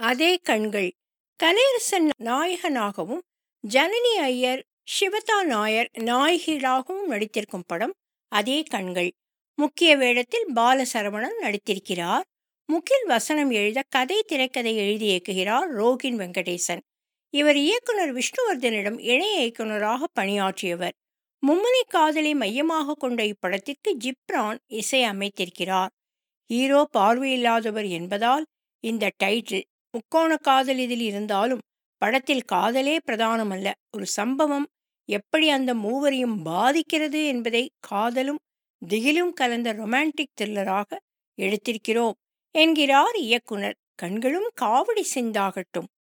அதே கண்கள் கலையரசன் நாயகனாகவும் ஜனனி ஐயர் சிவதா நாயர் நாயகிகளாகவும் நடித்திருக்கும் படம் அதே கண்கள் முக்கிய வேடத்தில் பாலசரவணன் நடித்திருக்கிறார் முகில் வசனம் எழுத கதை திரைக்கதை எழுதி இயக்குகிறார் ரோகின் வெங்கடேசன் இவர் இயக்குனர் விஷ்ணுவர்தனிடம் இணை இயக்குனராக பணியாற்றியவர் மும்மணி காதலை மையமாக கொண்ட இப்படத்திற்கு ஜிப்ரான் இசை அமைத்திருக்கிறார் ஹீரோ பார்வையில்லாதவர் என்பதால் இந்த டைட்டில் முக்கோண காதல் இதில் இருந்தாலும் படத்தில் காதலே பிரதானமல்ல ஒரு சம்பவம் எப்படி அந்த மூவரையும் பாதிக்கிறது என்பதை காதலும் திகிலும் கலந்த ரொமான்டிக் த்ரில்லராக எடுத்திருக்கிறோம் என்கிறார் இயக்குனர் கண்களும் காவடி சிந்தாகட்டும்